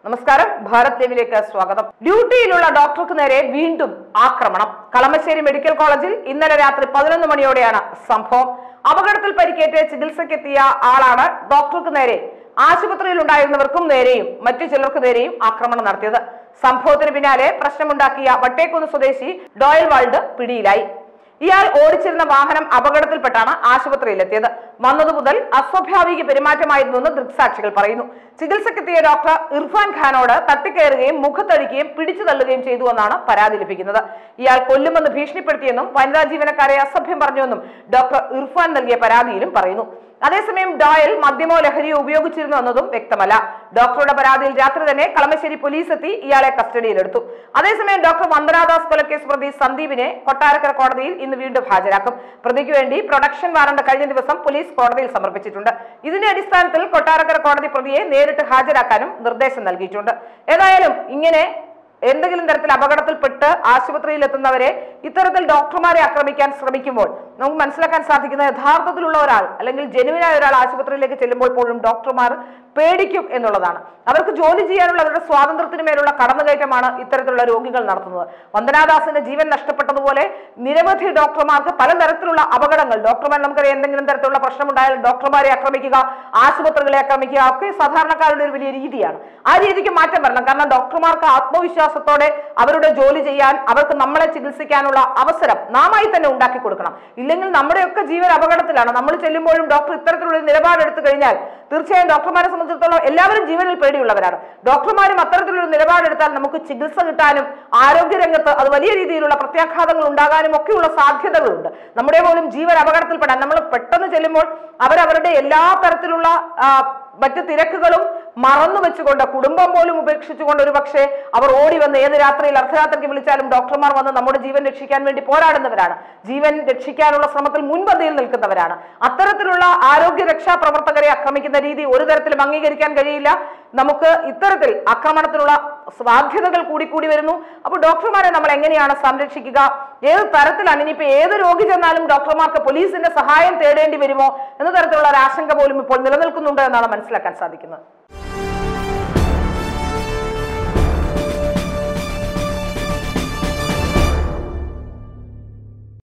നമസ്കാരം ഭാരത് ലൈവിലേക്ക് സ്വാഗതം ഡ്യൂട്ടിയിലുള്ള ഡോക്ടർക്ക് നേരെ വീണ്ടും ആക്രമണം കളമശ്ശേരി മെഡിക്കൽ കോളേജിൽ ഇന്നലെ രാത്രി പതിനൊന്ന് മണിയോടെയാണ് സംഭവം അപകടത്തിൽ പരിക്കേറ്റ് ചികിത്സയ്ക്കെത്തിയ ആളാണ് ഡോക്ടർക്ക് നേരെ ആശുപത്രിയിൽ ഉണ്ടായിരുന്നവർക്കും നേരെയും മറ്റു ചിലർക്ക് നേരെയും ആക്രമണം നടത്തിയത് സംഭവത്തിന് പിന്നാലെ പ്രശ്നമുണ്ടാക്കിയ വട്ടേക്കുന്ന് സ്വദേശി ഡോയൽ വാൾഡ് പിടിയിലായി ഇയാൾ ഓടിച്ചിരുന്ന വാഹനം അപകടത്തിൽപ്പെട്ടാണ് ആശുപത്രിയിലെത്തിയത് വന്നതു മുതൽ അസ്വാഭാവിക പെരുമാറ്റമായിരുന്നുവെന്ന് ദൃക്സാക്ഷികൾ പറയുന്നു ചികിത്സക്കെത്തിയ ഡോക്ടർ ഇർഫാൻ ഖാനോട് തട്ടിക്കയറുകയും മുഖത്തടിക്കുകയും പിടിച്ചു തള്ളുകയും ചെയ്തുവെന്നാണ് പരാതി ലഭിക്കുന്നത് ഇയാൾ കൊല്ലുമെന്ന് ഭീഷണിപ്പെടുത്തിയെന്നും വനിതാ ജീവനക്കാരെ അസഭ്യം പറഞ്ഞുവെന്നും ഡോക്ടർ ഇർഫാൻ നൽകിയ പരാതിയിലും പറയുന്നു അതേസമയം ഡോയൽ മദ്യമോ ലഹരിയോ ഉപയോഗിച്ചിരുന്നു എന്നതും വ്യക്തമല്ല ഡോക്ടറുടെ പരാതിയിൽ രാത്രി തന്നെ കളമശ്ശേരി പോലീസ് എത്തി ഇയാളെ കസ്റ്റഡിയിലെടുത്തു അതേസമയം ഡോക്ടർ വന്ദനാദാസ് കൊലക്കേസ് പ്രതി സന്ദീപിനെ കൊട്ടാരക്കര കോടതിയിൽ ഇന്ന് വീണ്ടും ഹാജരാക്കും പ്രതിക്ക് വേണ്ടി പ്രൊഡക്ഷൻ വാറണ്ട് കഴിഞ്ഞ ദിവസം പോലീസ് കോടതിയിൽ സമർപ്പിച്ചിട്ടുണ്ട് ഇതിന്റെ അടിസ്ഥാനത്തിൽ കൊട്ടാരക്കര കോടതി പ്രതിയെ നേരിട്ട് ഹാജരാക്കാനും നിർദ്ദേശം നൽകിയിട്ടുണ്ട് ഏതായാലും ഇങ്ങനെ എന്തെങ്കിലും തരത്തിൽ അപകടത്തിൽപ്പെട്ട് ആശുപത്രിയിൽ എത്തുന്നവരെ ഇത്തരത്തിൽ ഡോക്ടർമാരെ ആക്രമിക്കാൻ ശ്രമിക്കുമ്പോൾ നമുക്ക് മനസ്സിലാക്കാൻ സാധിക്കുന്ന യഥാർത്ഥത്തിലുള്ള ഒരാൾ അല്ലെങ്കിൽ ജനുവിനായ ഒരാൾ ആശുപത്രിയിലേക്ക് ചെല്ലുമ്പോൾ പോലും ഡോക്ടർമാർ പേടിക്കും എന്നുള്ളതാണ് അവർക്ക് ജോലി ചെയ്യാനുള്ള അവരുടെ സ്വാതന്ത്ര്യത്തിന് മേലുള്ള കടന്നുകയറ്റമാണ് ഇത്തരത്തിലുള്ള രോഗികൾ നടത്തുന്നത് വന്ദനാദാസിന്റെ ജീവൻ നഷ്ടപ്പെട്ടതുപോലെ നിരവധി ഡോക്ടർമാർക്ക് പലതരത്തിലുള്ള അപകടങ്ങൾ ഡോക്ടർമാർ നമുക്കറിയാം എന്തെങ്കിലും തരത്തിലുള്ള പ്രശ്നമുണ്ടായാൽ ഡോക്ടർമാരെ ആക്രമിക്കുക ആശുപത്രികളെ ആക്രമിക്കുക ഒക്കെ സാധാരണക്കാരുടെ ഒരു വലിയ രീതിയാണ് ആ രീതിക്ക് മാറ്റം വരണം കാരണം ഡോക്ടർമാർക്ക് ആത്മവിശ്വാസത്തോടെ അവരുടെ ജോലി ചെയ്യാൻ അവർക്ക് നമ്മളെ ചികിത്സിക്കാനുള്ള അവസരം നാമായി തന്നെ ഉണ്ടാക്കി കൊടുക്കണം ഇല്ലെങ്കിൽ നമ്മുടെയൊക്കെ ജീവൻ അപകടത്തിലാണ് നമ്മൾ ചെല്ലുമ്പോഴും ഡോക്ടർ ഇത്തരത്തിലുള്ള ഒരു നിലപാടെടുത്തു കഴിഞ്ഞാൽ തീർച്ചയായും ഡോക്ടർമാരെ സംബന്ധിച്ചിടത്തോളം എല്ലാവരും ജീവനിൽ പേടിയുള്ളവരാണ് ഡോക്ടർമാരും അത്തരത്തിലൊരു നിലപാടെടുത്താൽ നമുക്ക് ചികിത്സ കിട്ടാനും ആരോഗ്യരംഗത്ത് അത് വലിയ രീതിയിലുള്ള പ്രത്യാഘാതങ്ങൾ ഉണ്ടാകാനും ഒക്കെയുള്ള സാധ്യതകളുണ്ട് നമ്മുടെ പോലും ജീവൻ അപകടത്തിൽപ്പെടാൻ നമ്മൾ പെട്ടെന്ന് ചെല്ലുമ്പോൾ അവരവരുടെ എല്ലാ തരത്തിലുള്ള ആ, മറ്റ് തിരക്കുകളും മറന്നു വെച്ചുകൊണ്ട് കുടുംബം പോലും ഉപേക്ഷിച്ചുകൊണ്ട് ഒരു പക്ഷേ അവർ ഓടി വന്ന് ഏത് രാത്രിയിൽ അർദ്ധരാത്രിക്ക് വിളിച്ചാലും ഡോക്ടർമാർ വന്ന് നമ്മുടെ ജീവൻ രക്ഷിക്കാൻ വേണ്ടി പോരാടുന്നവരാണ് ജീവൻ രക്ഷിക്കാനുള്ള ശ്രമത്തിൽ മുൻപന്തിയിൽ നിൽക്കുന്നവരാണ് അത്തരത്തിലുള്ള ആരോഗ്യ രക്ഷാ പ്രവർത്തകരെ ആക്രമിക്കുന്ന രീതി ഒരു തരത്തിലും അംഗീകരിക്കാൻ കഴിയില്ല നമുക്ക് ഇത്തരത്തിൽ ആക്രമണത്തിനുള്ള സാധ്യതകൾ കൂടി കൂടി വരുന്നു അപ്പോൾ ഡോക്ടർമാരെ നമ്മൾ എങ്ങനെയാണ് സംരക്ഷിക്കുക ഏത് തരത്തിലാണ് ഇനിയിപ്പോ ഏത് രോഗി ചെന്നാലും ഡോക്ടർമാർക്ക് പോലീസിന്റെ സഹായം തേടേണ്ടി വരുമോ എന്ന തരത്തിലുള്ള ഒരു ആശങ്ക പോലും ഇപ്പോൾ നിലനിൽക്കുന്നുണ്ട് എന്നാണ് മനസ്സിലാക്കാൻ സാധിക്കുന്നത്